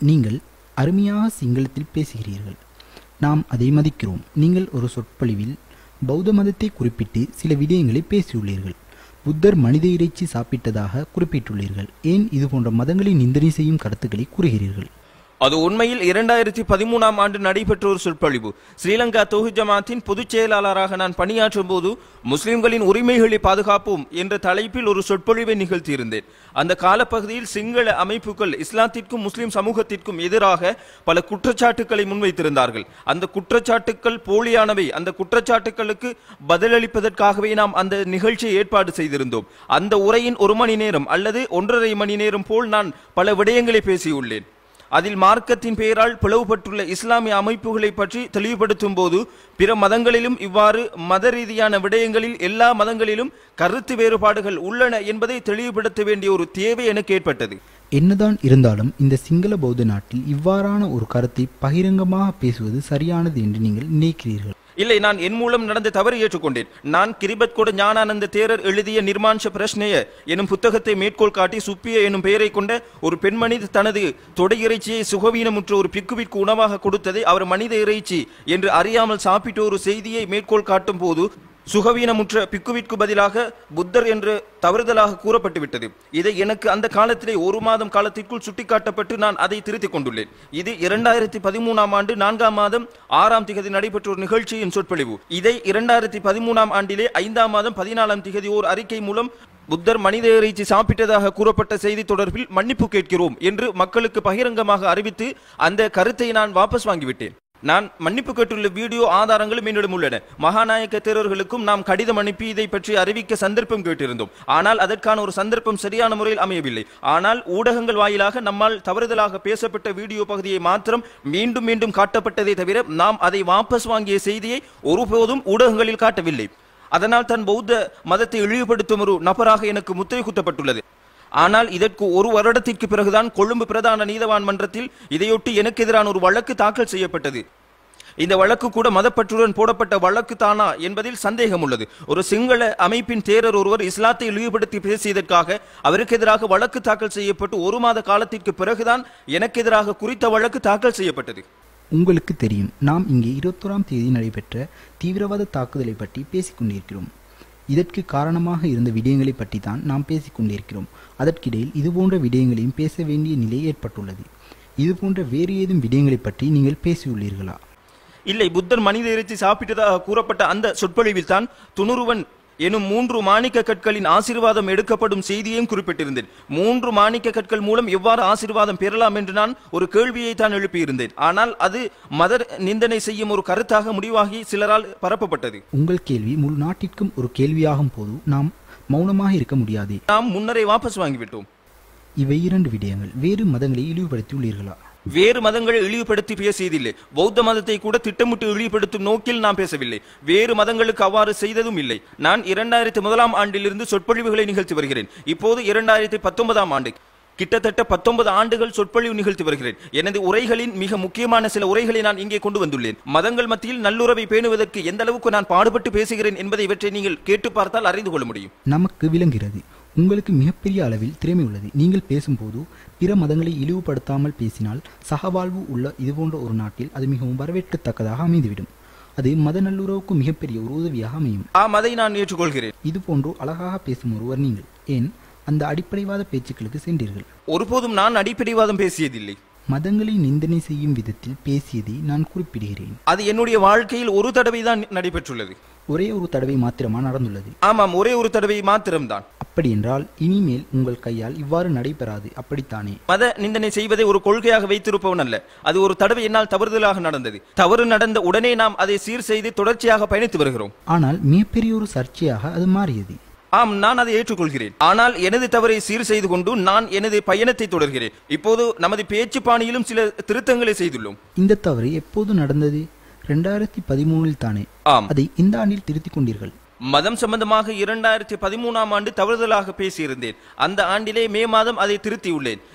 நீங்கள் அருமையாக சிங்களத்தில் பேசுகிறீர்கள் நாம் அதை மதிக்கிறோம் நீங்கள் ஒரு சொற்பொழிவில் பௌத்த மதத்தை குறிப்பிட்டு சில விடயங்களை பேசியுள்ளீர்கள் புத்தர் மனித இறைச்சி சாப்பிட்டதாக குறிப்பிட்டுள்ளீர்கள் ஏன் இது போன்ற மதங்களை நிந்தனை செய்யும் கருத்துக்களை கூறுகிறீர்கள் அது உண்மையில் இரண்டாயிரத்தி பதிமூணாம் ஆண்டு நடைபெற்ற ஒரு சொற்பொழிவு ஸ்ரீலங்கா தொகு ஜமாத்தின் பொதுச் செயலாளராக நான் பணியாற்றும் போது முஸ்லிம்களின் உரிமைகளை பாதுகாப்போம் என்ற தலைப்பில் ஒரு சொற்பொழிவை நிகழ்த்தியிருந்தேன் அந்த காலப்பகுதியில் சிங்கள அமைப்புகள் இஸ்லாத்திற்கும் முஸ்லிம் சமூகத்திற்கும் எதிராக பல குற்றச்சாட்டுக்களை முன்வைத்திருந்தார்கள் அந்த குற்றச்சாட்டுக்கள் போலியானவை அந்த குற்றச்சாட்டுக்களுக்கு பதிலளிப்பதற்காகவே நாம் அந்த நிகழ்ச்சியை ஏற்பாடு செய்திருந்தோம் அந்த உரையின் ஒரு மணி நேரம் அல்லது ஒன்றரை மணி நேரம் போல் நான் பல விடயங்களை பேசியுள்ளேன் அதில் மார்க்கத்தின் பெயரால் பிளவுபட்டுள்ள இஸ்லாமிய அமைப்புகளை பற்றி தெளிவுபடுத்தும் போது பிற மதங்களிலும் இவ்வாறு மத ரீதியான விடயங்களில் எல்லா மதங்களிலும் கருத்து வேறுபாடுகள் உள்ளன என்பதை தெளிவுபடுத்த வேண்டிய ஒரு தேவை எனக்கு ஏற்பட்டது என்னதான் இருந்தாலும் இந்த சிங்கள பௌத்த நாட்டில் இவ்வாறான ஒரு கருத்தை பகிரங்கமாக பேசுவது சரியானது என்று நீங்கள் நினைக்கிறீர்கள் இல்லை நான் என் மூலம் நடந்த தவறு ஏற்றுக்கொண்டேன் நான் கிரிபத் கூட ஞானானந்த தேரர் எழுதிய நிர்மான்ஷ பிரஷ்னய எனும் புத்தகத்தை மேற்கோள் காட்டி சுப்பிய எனும் பெயரை கொண்ட ஒரு பெண்மணி தனது தொடை இறைச்சியை சுகவீனமுற்ற ஒரு பிக்குவிற்கு உணவாக கொடுத்ததை அவர் மனித இறைச்சி என்று அறியாமல் சாப்பிட்ட ஒரு செய்தியை மேற்கோள் காட்டும் போது சுகவீனமுற்ற பிக்குவிற்கு பதிலாக புத்தர் என்று தவறுதலாக கூறப்பட்டு விட்டது இதை எனக்கு அந்த காலத்திலே ஒரு மாதம் காலத்திற்குள் சுட்டிக்காட்டப்பட்டு நான் அதை திருத்திக் கொண்டுள்ளேன் இது இரண்டாயிரத்தி பதிமூணாம் ஆண்டு நான்காம் மாதம் ஆறாம் திகதி நடைபெற்ற ஒரு நிகழ்ச்சியின் சொற்பொழிவு இதை இரண்டாயிரத்தி பதிமூணாம் ஆண்டிலே ஐந்தாம் மாதம் பதினாலாம் திகதி ஓர் அறிக்கை மூலம் புத்தர் மனித இறைச்சி சாப்பிட்டதாக கூறப்பட்ட செய்தி தொடர்பில் மன்னிப்பு கேட்கிறோம் என்று மக்களுக்கு பகிரங்கமாக அறிவித்து அந்த கருத்தை நான் வாபஸ் வாங்கிவிட்டேன் நான் மன்னிப்பு கேட்டுள்ள வீடியோ ஆதாரங்களும் என்னிடம் உள்ளன மகாநாயக்க தேரர்களுக்கும் நாம் கடிதம் அனுப்பி இதை பற்றி அறிவிக்க சந்தர்ப்பம் கேட்டிருந்தோம் ஆனால் அதற்கான ஒரு சந்தர்ப்பம் சரியான முறையில் அமையவில்லை ஆனால் ஊடகங்கள் வாயிலாக நம்மால் தவறுதலாக பேசப்பட்ட வீடியோ பகுதியை மாத்திரம் மீண்டும் மீண்டும் காட்டப்பட்டதை தவிர நாம் அதை வாபஸ் வாங்கிய செய்தியை ஒருபோதும் ஊடகங்களில் காட்டவில்லை அதனால் தன் பௌத்த மதத்தை இழிவுபடுத்தும் ஒரு நபராக எனக்கு முத்திரை குத்தப்பட்டுள்ளது ஆனால் இதற்கு ஒரு வருடத்திற்கு பிறகுதான் கொழும்பு பிரதான நீதவான் மன்றத்தில் இதையொட்டி எனக்கு எதிரான ஒரு வழக்கு தாக்கல் செய்யப்பட்டது இந்த வழக்கு கூட மதப்பற்றுடன் போடப்பட்ட வழக்கு தானா என்பதில் சந்தேகம் உள்ளது ஒரு சிங்கள அமைப்பின் தேரர் ஒருவர் இஸ்லாத்தை இழிவுபடுத்தி பேசியதற்காக அவருக்கு எதிராக வழக்கு தாக்கல் செய்யப்பட்டு ஒரு மாத காலத்திற்கு பிறகுதான் எனக்கு எதிராக குறித்த வழக்கு தாக்கல் செய்யப்பட்டது உங்களுக்கு தெரியும் நாம் இங்கே இருபத்தோராம் தேதி நடைபெற்ற தீவிரவாத தாக்குதலை பற்றி பேசிக் கொண்டிருக்கிறோம் இதற்கு காரணமாக இருந்த விடயங்களை பற்றி தான் நாம் பேசிக் கொண்டிருக்கிறோம் அதற்கிடையில் இதுபோன்ற விடயங்களையும் பேச வேண்டிய நிலை ஏற்பட்டுள்ளது இதுபோன்ற வேறு ஏதும் விடயங்களை பற்றி நீங்கள் பேசியுள்ளீர்களா இல்லை புத்தர் மனித இறைச்சி சாப்பிட்டதாக கூறப்பட்ட அந்த சொற்பொழிவில் தான் துணுருவன் எனும் மூன்று மாணிக்க கற்களின் ஆசீர்வாதம் எடுக்கப்படும் செய்தியையும் குறிப்பிட்டிருந்தேன் மூன்று மாணிக்க கற்கள் மூலம் எவ்வாறு ஆசீர்வாதம் பெறலாம் என்று நான் ஒரு கேள்வியை தான் எழுப்பியிருந்தேன் ஆனால் அது மத நிந்தனை செய்யும் ஒரு கருத்தாக முடிவாகி சிலரால் பரப்பப்பட்டது உங்கள் கேள்வி முழு நாட்டிற்கும் ஒரு கேள்வியாகும் போது நாம் மௌனமாக இருக்க முடியாது நாம் முன்னரே வாபஸ் வாங்கிவிட்டோம் இவை இரண்டு விடயங்கள் வேறு மதங்களை இழிவுபடுத்தியுள்ளீர்களா வேறு மதங்களை இழிவுபடுத்தி பேசியதில்லை பௌத்த மதத்தை கூட திட்டமிட்டு இழிவுபடுத்தும் நோக்கில் நான் பேசவில்லை வேறு மதங்களுக்கு அவ்வாறு செய்ததும் இல்லை நான் இரண்டாயிரத்தி முதலாம் ஆண்டிலிருந்து சொற்பொழிவுகளை நிகழ்த்தி வருகிறேன் இப்போது இரண்டாயிரத்தி பத்தொன்பதாம் ஆண்டு கிட்டத்தட்ட பத்தொன்பது ஆண்டுகள் சொற்பொழிவு நிகழ்த்தி வருகிறேன் எனது உரைகளின் மிக முக்கியமான சில உரைகளை நான் இங்கே கொண்டு வந்துள்ளேன் மதங்கள் மத்தியில் நல்லுறவை பேணுவதற்கு எந்த அளவுக்கு நான் பாடுபட்டு பேசுகிறேன் என்பதை இவற்றை நீங்கள் கேட்டு பார்த்தால் அறிந்து கொள்ள முடியும் நமக்கு விளங்குகிறது உங்களுக்கு மிகப்பெரிய அளவில் திறமை உள்ளது நீங்கள் பேசும்போது பிற மதங்களை இழிவுபடுத்தாமல் பேசினால் சகவாழ்வு உள்ள இதுபோன்ற ஒரு நாட்டில் அது மிகவும் வரவேற்கத்தக்கதாக அமைந்துவிடும் அது மத நல்லுறவுக்கு மிகப்பெரிய ஒரு உதவியாக அமையும் ஆம் அதை நான் ஏற்றுக்கொள்கிறேன் இது போன்று அழகாக பேசும் ஒருவர் நீங்கள் ஏன் அந்த அடிப்படைவாத பேச்சுக்களுக்கு சென்றீர்கள் ஒருபோதும் நான் அடிப்படைவாதம் பேசியதில்லை மதங்களை நிந்தனை செய்யும் விதத்தில் பேசியதை நான் குறிப்பிடுகிறேன் அது என்னுடைய வாழ்க்கையில் ஒரு தடவை தான் நடைபெற்றுள்ளது ஒரே ஒரு தடவை மாத்திரமா நடந்துள்ளது ஆமாம் ஒரே ஒரு தடவை மாத்திரம்தான் அப்படி என்றால் இனிமேல் உங்கள் கையால் இவ்வாறு நடைபெறாது அப்படித்தானே மத நிந்தனை செய்வதை ஒரு கொள்கையாக வைத்திருப்பவன் அல்ல அது ஒரு தடவை என்னால் தவறுதலாக நடந்தது தவறு நடந்த உடனே நாம் அதை சீர் செய்து தொடர்ச்சியாக பயணித்து வருகிறோம் ஆனால் மிகப்பெரிய ஒரு சர்ச்சையாக அது மாறியது ஆம் நான் அதை ஏற்றுக்கொள்கிறேன் ஆனால் எனது தவறை சீர் செய்து கொண்டு நான் எனது பயணத்தை தொடர்கிறேன் இப்போது நமது பேச்சு பாணியிலும் சில திருத்தங்களை செய்துள்ளோம் இந்த தவறு எப்போது நடந்தது ரெண்டாயிரத்தி பதிமூணில் தானே ஆம் அதை இந்த ஆண்டில் திருத்திக் கொண்டீர்கள் மதம் சம்பந்தமாக இரண்டாயிரத்தி பதிமூணாம் ஆண்டு தவறுதலாக பேசியிருந்தேன் அந்த ஆண்டிலே மே மாதம் அதை திருத்தியுள்ளேன்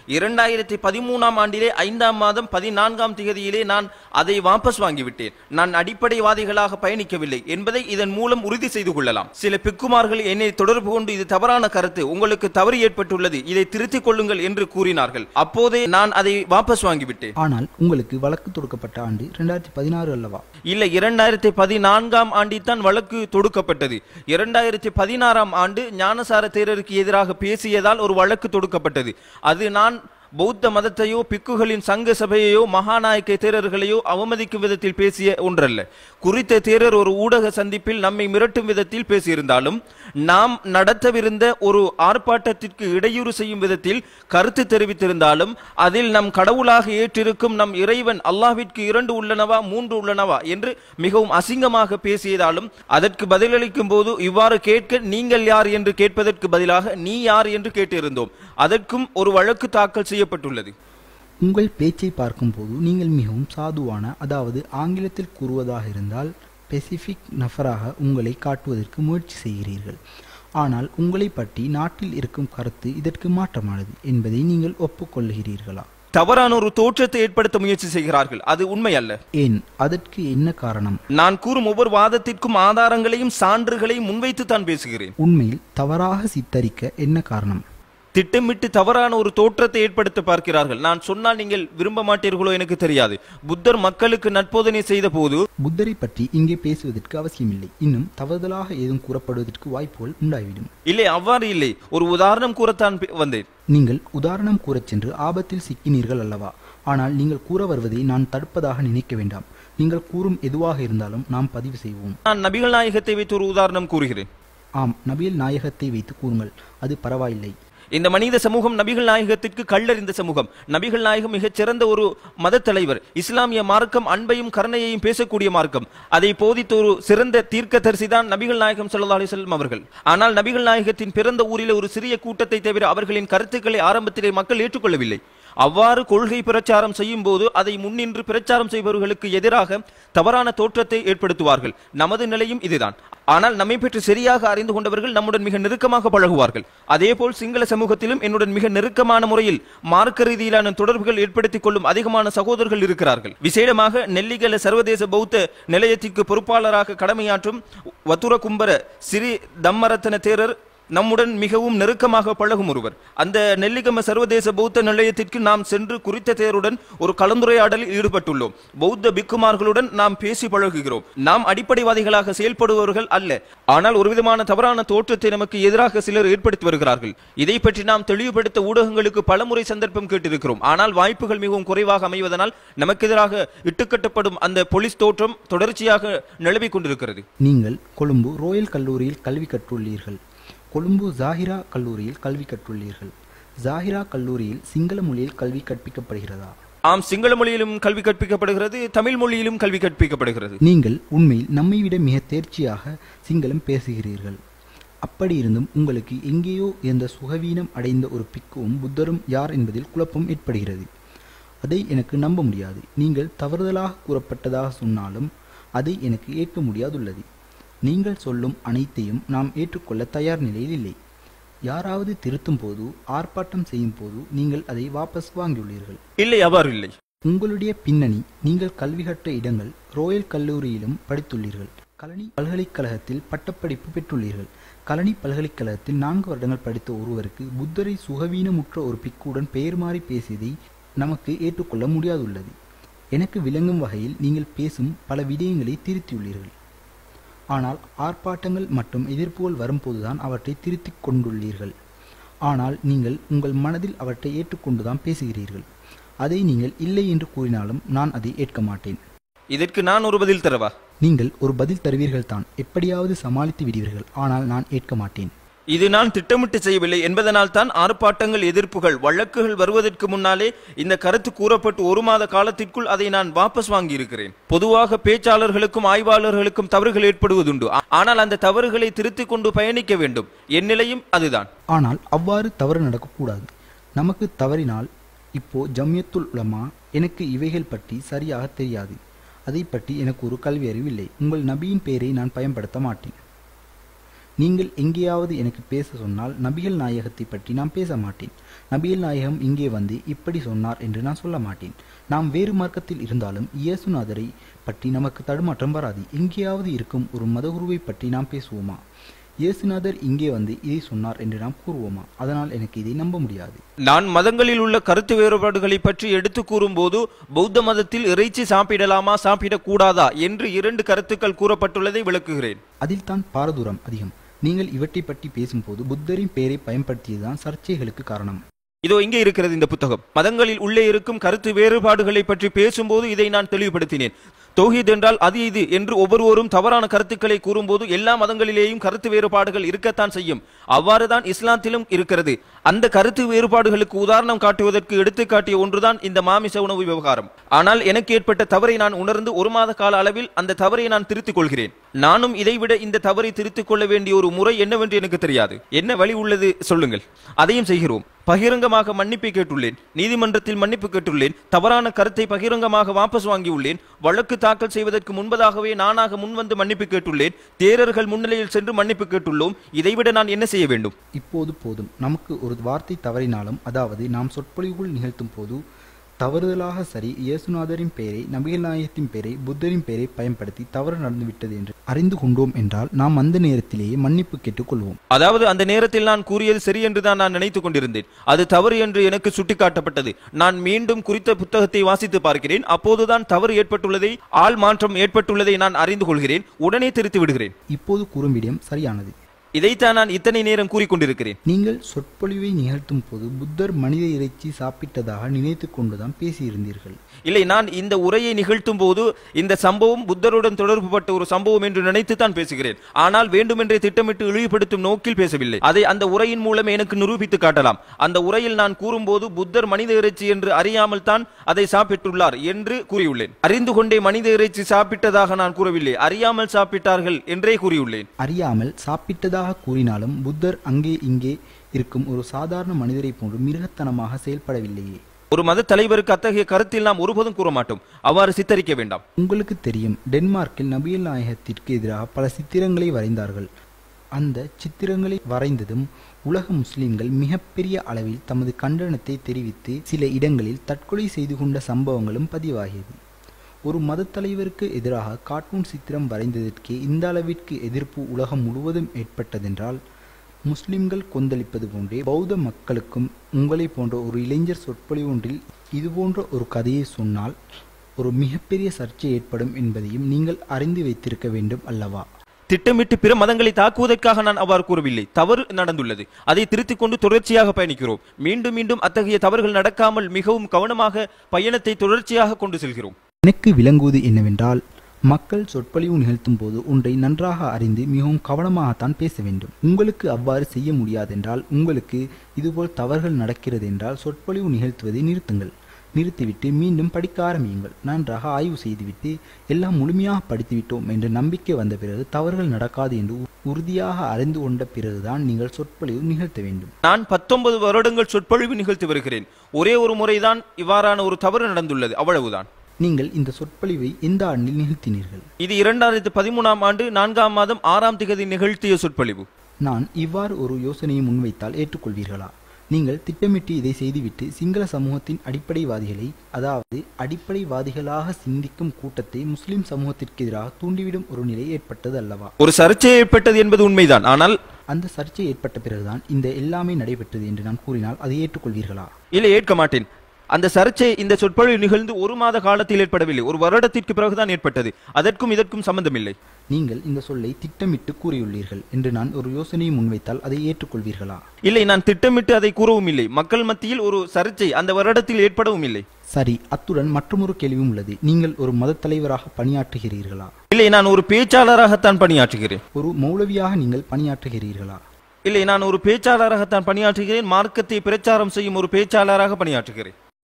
இரண்டாயிரத்தி பதிமூணாம் ஆண்டிலே ஐந்தாம் மாதம் பதினான்காம் திகதியிலே நான் அதை வாபஸ் வாங்கிவிட்டேன் நான் அடிப்படைவாதிகளாக பயணிக்கவில்லை என்பதை இதன் மூலம் உறுதி செய்து கொள்ளலாம் சில பிக்குமார்கள் என்னை தொடர்பு கொண்டு இது தவறான கருத்து உங்களுக்கு தவறு ஏற்பட்டுள்ளது இதை திருத்திக் கொள்ளுங்கள் என்று கூறினார்கள் அப்போதே நான் அதை வாபஸ் வாங்கிவிட்டேன் ஆனால் உங்களுக்கு வழக்கு தொடுக்கப்பட்ட ஆண்டு இரண்டாயிரத்தி பதினாறு அல்லவா இல்லை இரண்டாயிரத்தி பதினான்காம் ஆண்டில்தான் வழக்கு தொடுக்கப்பட்டது இரண்டாயிரத்தி பதினாறாம் ஆண்டு ஞானசார தேரருக்கு எதிராக பேசியதால் ஒரு வழக்கு தொடுக்கப்பட்டது அது நான் பௌத்த மதத்தையோ பிக்குகளின் சங்க சபையையோ மகாநாயக்க தேரர்களையோ அவமதிக்கும் விதத்தில் பேசிய ஒன்றல்ல குறித்த தேரர் ஒரு ஊடக சந்திப்பில் நம்மை மிரட்டும் விதத்தில் பேசியிருந்தாலும் நாம் நடத்தவிருந்த ஒரு ஆர்ப்பாட்டத்திற்கு இடையூறு செய்யும் விதத்தில் கருத்து தெரிவித்திருந்தாலும் அதில் நம் கடவுளாக ஏற்றிருக்கும் நம் இறைவன் அல்லாஹ்விற்கு இரண்டு உள்ளனவா மூன்று உள்ளனவா என்று மிகவும் அசிங்கமாக பேசியதாலும் அதற்கு பதிலளிக்கும் போது இவ்வாறு கேட்க நீங்கள் யார் என்று கேட்பதற்கு பதிலாக நீ யார் என்று கேட்டிருந்தோம் அதற்கும் ஒரு வழக்கு தாக்கல் செய்யப்பட்டுள்ளது உங்கள் பேச்சை பார்க்கும்போது நீங்கள் மிகவும் சாதுவான அதாவது ஆங்கிலத்தில் கூறுவதாக இருந்தால் பெசிபிக் நபராக உங்களை காட்டுவதற்கு முயற்சி செய்கிறீர்கள் ஆனால் உங்களை பற்றி நாட்டில் இருக்கும் கருத்து இதற்கு மாற்றமானது என்பதை நீங்கள் ஒப்புக்கொள்கிறீர்களா தவறான ஒரு தோற்றத்தை ஏற்படுத்த முயற்சி செய்கிறார்கள் அது உண்மை அல்ல ஏன் அதற்கு என்ன காரணம் நான் கூறும் ஒவ்வொரு வாதத்திற்கும் ஆதாரங்களையும் சான்றுகளையும் முன்வைத்து தான் பேசுகிறேன் உண்மையில் தவறாக சித்தரிக்க என்ன காரணம் திட்டமிட்டு தவறான ஒரு தோற்றத்தை ஏற்படுத்த பார்க்கிறார்கள் நான் சொன்னால் நீங்கள் விரும்ப மாட்டீர்களோ எனக்கு தெரியாது புத்தர் மக்களுக்கு நட்போதனை செய்த போது புத்தரை பற்றி இங்கே பேசுவதற்கு அவசியமில்லை இன்னும் தவறுதலாக ஏதும் கூறப்படுவதற்கு வாய்ப்புகள் உண்டாகிவிடும் இல்லை அவ்வாறு இல்லை ஒரு உதாரணம் கூறத்தான் பே- வந்தேன் நீங்கள் உதாரணம் கூறச் சென்று ஆபத்தில் சிக்கினீர்கள் அல்லவா ஆனால் நீங்கள் கூற வருவதை நான் தடுப்பதாக நினைக்க வேண்டாம் நீங்கள் கூறும் எதுவாக இருந்தாலும் நாம் பதிவு செய்வோம் நான் நபிகள் நாயகத்தை வைத்து ஒரு உதாரணம் கூறுகிறேன் ஆம் நபியல் நாயகத்தை வைத்து கூறுங்கள் அது பரவாயில்லை இந்த மனித சமூகம் நபிகள் நாயகத்திற்கு கல்லறிந்த சமூகம் நபிகள் நாயகம் மிகச் சிறந்த ஒரு மத தலைவர் இஸ்லாமிய மார்க்கம் அன்பையும் கருணையையும் பேசக்கூடிய மார்க்கம் அதை போதித்த ஒரு சிறந்த தீர்க்கதரிசி தான் நபிகள் நாயகம் ஸல்லல்லாஹு அலைஹி வஸல்லம் அவர்கள் ஆனால் நபிகள் நாயகத்தின் பிறந்த ஊரிலே ஒரு சிறிய கூட்டத்தை தவிர அவர்களின் கருத்துக்களை ஆரம்பத்திலே மக்கள் ஏற்றுக்கொள்ளவில்லை அவ்வாறு கொள்கை பிரச்சாரம் செய்யும் போது அதை முன்னின்று பிரச்சாரம் செய்பவர்களுக்கு எதிராக தவறான தோற்றத்தை ஏற்படுத்துவார்கள் நமது நிலையும் இதுதான் ஆனால் நம்மை பற்றி சரியாக அறிந்து கொண்டவர்கள் நம்முடன் மிக நெருக்கமாக பழகுவார்கள் அதேபோல் சிங்கள சமூகத்திலும் என்னுடன் மிக நெருக்கமான முறையில் மார்க்க ரீதியிலான தொடர்புகள் ஏற்படுத்திக் கொள்ளும் அதிகமான சகோதரர்கள் இருக்கிறார்கள் விசேடமாக நெல்லிகல சர்வதேச பௌத்த நிலையத்திற்கு பொறுப்பாளராக கடமையாற்றும் வத்துர கும்பர சிறி தம்மரத்தன தேரர் நம்முடன் மிகவும் நெருக்கமாக பழகும் ஒருவர் அந்த நெல்லிகம சர்வதேச பௌத்த நிலையத்திற்கு நாம் சென்று குறித்த தேருடன் ஒரு கலந்துரையாடலில் ஈடுபட்டுள்ளோம் பௌத்த பிக்குமார்களுடன் நாம் பேசி பழகுகிறோம் நாம் அடிப்படைவாதிகளாக செயல்படுபவர்கள் அல்ல ஆனால் ஒரு விதமான தவறான தோற்றத்தை நமக்கு எதிராக சிலர் ஏற்படுத்தி வருகிறார்கள் இதை பற்றி நாம் தெளிவுபடுத்த ஊடகங்களுக்கு பலமுறை சந்தர்ப்பம் கேட்டிருக்கிறோம் ஆனால் வாய்ப்புகள் மிகவும் குறைவாக அமைவதனால் நமக்கு எதிராக இட்டுக்கட்டப்படும் அந்த போலீஸ் தோற்றம் தொடர்ச்சியாக நிலவிக் கொண்டிருக்கிறது நீங்கள் கொழும்பு ரோயல் கல்லூரியில் கல்வி கற்றுள்ளீர்கள் கொழும்பு ஜாகிரா கல்லூரியில் கல்வி கற்றுள்ளீர்கள் ஜாகிரா கல்லூரியில் சிங்கள மொழியில் கல்வி கற்பிக்கப்படுகிறதா ஆம் சிங்கள மொழியிலும் கல்வி கற்பிக்கப்படுகிறது தமிழ் மொழியிலும் கல்வி கற்பிக்கப்படுகிறது நீங்கள் உண்மையில் நம்மை விட மிக தேர்ச்சியாக சிங்களம் பேசுகிறீர்கள் அப்படி இருந்தும் உங்களுக்கு எங்கேயோ இருந்த சுகவீனம் அடைந்த ஒரு பிக்குவும் புத்தரும் யார் என்பதில் குழப்பம் ஏற்படுகிறது அதை எனக்கு நம்ப முடியாது நீங்கள் தவறுதலாக கூறப்பட்டதாக சொன்னாலும் அதை எனக்கு ஏற்க முடியாதுள்ளது நீங்கள் சொல்லும் அனைத்தையும் நாம் ஏற்றுக்கொள்ள தயார் நிலையில் இல்லை யாராவது திருத்தும் போது ஆர்ப்பாட்டம் செய்யும் போது நீங்கள் அதை வாபஸ் வாங்கியுள்ளீர்கள் இல்லை அவ்வாறு இல்லை உங்களுடைய பின்னணி நீங்கள் கல்வி கற்ற இடங்கள் ரோயல் கல்லூரியிலும் படித்துள்ளீர்கள் கலனி பல்கலைக்கழகத்தில் பட்டப்படிப்பு பெற்றுள்ளீர்கள் கலனி பல்கலைக்கழகத்தில் நான்கு வருடங்கள் படித்த ஒருவருக்கு புத்தரை சுகவீனமுற்ற ஒரு பிக்குடன் பெயர் மாறி பேசியதை நமக்கு ஏற்றுக்கொள்ள முடியாதுள்ளது எனக்கு விளங்கும் வகையில் நீங்கள் பேசும் பல விடயங்களை திருத்தியுள்ளீர்கள் ஆனால் ஆர்ப்பாட்டங்கள் மற்றும் எதிர்ப்புகள் வரும்போதுதான் அவற்றை திருத்திக் கொண்டுள்ளீர்கள் ஆனால் நீங்கள் உங்கள் மனதில் அவற்றை ஏற்றுக்கொண்டுதான் பேசுகிறீர்கள் அதை நீங்கள் இல்லை என்று கூறினாலும் நான் அதை ஏற்க மாட்டேன் இதற்கு நான் ஒரு பதில் தரவா நீங்கள் ஒரு பதில் தருவீர்கள் தான் எப்படியாவது சமாளித்து விடுவீர்கள் ஆனால் நான் ஏற்க மாட்டேன் இது நான் திட்டமிட்டு செய்யவில்லை என்பதனால் தான் ஆர்ப்பாட்டங்கள் எதிர்ப்புகள் வழக்குகள் வருவதற்கு முன்னாலே இந்த கருத்து கூறப்பட்டு ஒரு மாத காலத்திற்குள் அதை நான் வாபஸ் வாங்கி இருக்கிறேன் பொதுவாக பேச்சாளர்களுக்கும் ஆய்வாளர்களுக்கும் தவறுகள் ஏற்படுவதுண்டு ஆ- ஆனால் அந்த தவறுகளை திருத்திக் கொண்டு பயணிக்க வேண்டும் என் நிலையும் அதுதான் ஆனால் அவ்வாறு தவறு நடக்கக்கூடாது நமக்கு தவறினால் இப்போ ஜம்யத்துல் உலமா எனக்கு இவைகள் பற்றி சரியாக தெரியாது அதை பற்றி எனக்கு ஒரு கல்வி அறிவு இல்லை உங்கள் நபியின் பெயரை நான் பயன்படுத்த மாட்டேன் நீங்கள் எங்கேயாவது எனக்கு பேச சொன்னால் நபிகள் நாயகத்தை பற்றி நான் பேச மாட்டேன் நபிகள் நாயகம் இங்கே வந்து இப்படி சொன்னார் என்று நான் சொல்ல மாட்டேன் நாம் வேறு மார்க்கத்தில் இருந்தாலும் இயேசுநாதரை பற்றி நமக்கு தடுமாற்றம் வராது எங்கேயாவது இருக்கும் ஒரு மதகுருவை பற்றி நாம் பேசுவோமா இயேசுநாதர் இங்கே வந்து இதை சொன்னார் என்று நாம் கூறுவோமா அதனால் எனக்கு இதை நம்ப முடியாது நான் மதங்களில் உள்ள கருத்து வேறுபாடுகளை பற்றி எடுத்து கூறும்போது பௌத்த மதத்தில் இறைச்சி சாப்பிடலாமா சாப்பிடக்கூடாதா என்று இரண்டு கருத்துக்கள் கூறப்பட்டுள்ளதை விளக்குகிறேன் அதில் தான் பாரதூரம் அதிகம் நீங்கள் இவற்றை பற்றி பேசும்போது புத்தரின் பெயரை பயன்படுத்தியதுதான் சர்ச்சைகளுக்கு காரணம் இதோ இங்கே இருக்கிறது இந்த புத்தகம் மதங்களில் உள்ளே இருக்கும் கருத்து வேறுபாடுகளை பற்றி பேசும்போது இதை நான் தெளிவுபடுத்தினேன் தௌஹீத் என்றால் அது இது என்று ஒவ்வொருவரும் தவறான கருத்துக்களை கூறும்போது எல்லா மதங்களிலேயும் கருத்து வேறுபாடுகள் இருக்கத்தான் செய்யும் அவ்வாறுதான் இஸ்லாத்திலும் இருக்கிறது அந்த கருத்து வேறுபாடுகளுக்கு உதாரணம் காட்டுவதற்கு எடுத்துக்காட்டிய ஒன்றுதான் இந்த மாமிச உணவு விவகாரம் ஆனால் எனக்கு ஏற்பட்ட தவறை நான் உணர்ந்து ஒரு மாத கால அளவில் அந்த தவறை நான் திருத்திக் கொள்கிறேன் நானும் இதைவிட இந்த தவறை திருத்திக் கொள்ள வேண்டிய ஒரு முறை என்னவென்று எனக்கு தெரியாது என்ன வழி உள்ளது சொல்லுங்கள் அதையும் செய்கிறோம் பகிரங்கமாக மன்னிப்பு கேட்டுள்ளேன் நீதிமன்றத்தில் மன்னிப்பு கேட்டுள்ளேன் தவறான கருத்தை பகிரங்கமாக வாபஸ் வாங்கியுள்ளேன் வழக்கு தாக்கல் செய்வதற்கு முன்பதாகவே நானாக முன்வந்து மன்னிப்பு கேட்டுள்ளேன் தேரர்கள் முன்னிலையில் சென்று மன்னிப்பு கேட்டுள்ளோம் இதைவிட நான் என்ன செய்ய வேண்டும் இப்போது போதும் நமக்கு ஒரு வார்த்தை தவறினாலும் அதாவது நாம் சொற்பொழிவுகள் நிகழ்த்தும் போது தவறுதலாக சரி இயேசுநாதரின் பெயரை நபிகள் நாயகத்தின் பெயரை புத்தரின் பெயரை பயன்படுத்தி தவறு நடந்துவிட்டது என்று அறிந்து கொண்டோம் என்றால் நாம் அந்த நேரத்திலேயே மன்னிப்பு கேட்டுக்கொள்வோம் அதாவது அந்த நேரத்தில் நான் கூறியது சரி என்றுதான் நான் நினைத்துக் கொண்டிருந்தேன் அது தவறு என்று எனக்கு சுட்டிக்காட்டப்பட்டது நான் மீண்டும் குறித்த புத்தகத்தை வாசித்து பார்க்கிறேன் அப்போதுதான் தவறு ஏற்பட்டுள்ளதை ஆள் மாற்றம் ஏற்பட்டுள்ளதை நான் அறிந்து கொள்கிறேன் உடனே திருத்தி விடுகிறேன் இப்போது கூறும் விடயம் சரியானது இதைத்தான் நான் இத்தனை நேரம் கூறிக்கொண்டிருக்கிறேன் நீங்கள் சொற்பொழிவை நிகழ்த்தும் போது புத்தர் மனித இறைச்சி சாப்பிட்டதாக நினைத்து கொண்டுதான் பேசியிருந்தீர்கள் இல்லை நான் இந்த உரையை நிகழ்த்தும் போது இந்த சம்பவம் புத்தருடன் தொடர்புபட்ட ஒரு சம்பவம் என்று நினைத்து தான் பேசுகிறேன் ஆனால் வேண்டுமென்றே திட்டமிட்டு இழிவுபடுத்தும் நோக்கில் பேசவில்லை அதை அந்த உரையின் மூலம் எனக்கு நிரூபித்து காட்டலாம் அந்த உரையில் நான் கூறும்போது புத்தர் மனித இறைச்சி என்று அறியாமல் தான் அதை சாப்பிட்டுள்ளார் என்று கூறியுள்ளேன் அறிந்து கொண்டே மனித இறைச்சி சாப்பிட்டதாக நான் கூறவில்லை அறியாமல் சாப்பிட்டார்கள் என்றே கூறியுள்ளேன் அறியாமல் சாப்பிட்டதாக கூறினாலும் புத்தர் அங்கே இங்கே இருக்கும் ஒரு சாதாரண மனிதரை போன்று மிருகத்தனமாக செயல்படவில்லையே ஒரு மத தலைவருக்கு அத்தகைய கருத்தில் நாம் ஒருபோதும் கூற மாட்டோம் அவ்வாறு சித்தரிக்க வேண்டாம் உங்களுக்கு தெரியும் டென்மார்க்கில் நபியல் நாயகத்திற்கு எதிராக பல சித்திரங்களை வரைந்தார்கள் அந்த சித்திரங்களை வரைந்ததும் உலக முஸ்லிம்கள் மிகப்பெரிய அளவில் தமது கண்டனத்தை தெரிவித்து சில இடங்களில் தற்கொலை செய்து கொண்ட சம்பவங்களும் பதிவாகியது ஒரு மதத் தலைவருக்கு எதிராக கார்ட்டூன் சித்திரம் வரைந்ததற்கே இந்த அளவிற்கு எதிர்ப்பு உலகம் முழுவதும் ஏற்பட்டதென்றால் முஸ்லிம்கள் கொந்தளிப்பது போன்றே பௌத்த மக்களுக்கும் உங்களை போன்ற ஒரு இளைஞர் சொற்பொழிவு ஒன்றில் இதுபோன்ற ஒரு கதையை சொன்னால் ஒரு மிகப்பெரிய சர்ச்சை ஏற்படும் என்பதையும் நீங்கள் அறிந்து வைத்திருக்க வேண்டும் அல்லவா திட்டமிட்டு பிற மதங்களை தாக்குவதற்காக நான் அவ்வாறு கூறவில்லை தவறு நடந்துள்ளது அதை திருத்திக் கொண்டு தொடர்ச்சியாக பயணிக்கிறோம் மீண்டும் மீண்டும் அத்தகைய தவறுகள் நடக்காமல் மிகவும் கவனமாக பயணத்தை தொடர்ச்சியாக கொண்டு செல்கிறோம் எனக்கு விளங்குவது என்னவென்றால் மக்கள் சொற்பொழிவு நிகழ்த்தும் போது ஒன்றை நன்றாக அறிந்து மிகவும் கவனமாகத்தான் பேச வேண்டும் உங்களுக்கு அவ்வாறு செய்ய முடியாதென்றால் உங்களுக்கு இதுபோல் தவறுகள் நடக்கிறது என்றால் சொற்பொழிவு நிகழ்த்துவதை நிறுத்துங்கள் நிறுத்திவிட்டு மீண்டும் படிக்க ஆரம்பியுங்கள் நன்றாக ஆய்வு செய்துவிட்டு எல்லாம் முழுமையாக படித்துவிட்டோம் என்ற நம்பிக்கை வந்த பிறகு தவறுகள் நடக்காது என்று உறுதியாக அறிந்து கொண்ட பிறகுதான் நீங்கள் சொற்பொழிவு நிகழ்த்த வேண்டும் நான் பத்தொன்பது வருடங்கள் சொற்பொழிவு நிகழ்த்தி வருகிறேன் ஒரே ஒரு முறைதான் இவ்வாறான ஒரு தவறு நடந்துள்ளது அவ்வளவுதான் நீங்கள் இந்த சொற்பொழிவை எந்த ஆண்டில் நிகழ்த்தினீர்கள் இது இரண்டாயிரத்து பதிமூணாம் ஆண்டு நான்காம் மாதம் ஆறாம் திகதி நிகழ்த்திய சொற்பொழிவு நான் இவ்வாறு ஒரு யோசனையை முன்வைத்தால் ஏற்றுக்கொள்வீர்களா நீங்கள் திட்டமிட்டு இதை செய்துவிட்டு சிங்கள சமூகத்தின் அடிப்படைவாதிகளை அதாவது அடிப்படைவாதிகளாக சிந்திக்கும் கூட்டத்தை முஸ்லிம் சமூகத்திற்கு எதிராக தூண்டிவிடும் ஒரு நிலை ஏற்பட்டது அல்லவா ஒரு சர்ச்சை ஏற்பட்டது என்பது உண்மைதான் ஆனால் அந்த சர்ச்சை ஏற்பட்ட பிறகுதான் இந்த எல்லாமே நடைபெற்றது என்று நான் கூறினால் அதை ஏற்றுக்கொள்வீர்களா இல்லை ஏற்க மாட்டேன் அந்த சர்ச்சை இந்த சொற்பொழிவு நிகழ்ந்து ஒரு மாத காலத்தில் ஏற்படவில்லை ஒரு வருடத்திற்கு பிறகுதான் ஏற்பட்டது அதற்கும் இதற்கும் சம்பந்தமில்லை நீங்கள் இந்த சொல்லை திட்டமிட்டு கூறியுள்ளீர்கள் என்று நான் ஒரு யோசனையை முன்வைத்தால் அதை ஏற்றுக்கொள்வீர்களா இல்லை நான் திட்டமிட்டு அதை கூறவும் இல்லை மக்கள் மத்தியில் ஒரு சர்ச்சை அந்த வருடத்தில் ஏற்படவும் இல்லை சரி அத்துடன் மற்றொரு கேள்வியும் உள்ளது நீங்கள் ஒரு மதத் தலைவராக பணியாற்றுகிறீர்களா இல்லை நான் ஒரு பேச்சாளராகத்தான் பணியாற்றுகிறேன் ஒரு மௌலவியாக நீங்கள் பணியாற்றுகிறீர்களா இல்லை நான் ஒரு பேச்சாளராகத்தான் பணியாற்றுகிறேன் மார்க்கத்தை பிரச்சாரம் செய்யும் ஒரு பேச்சாளராக பணியாற்றுகிறேன்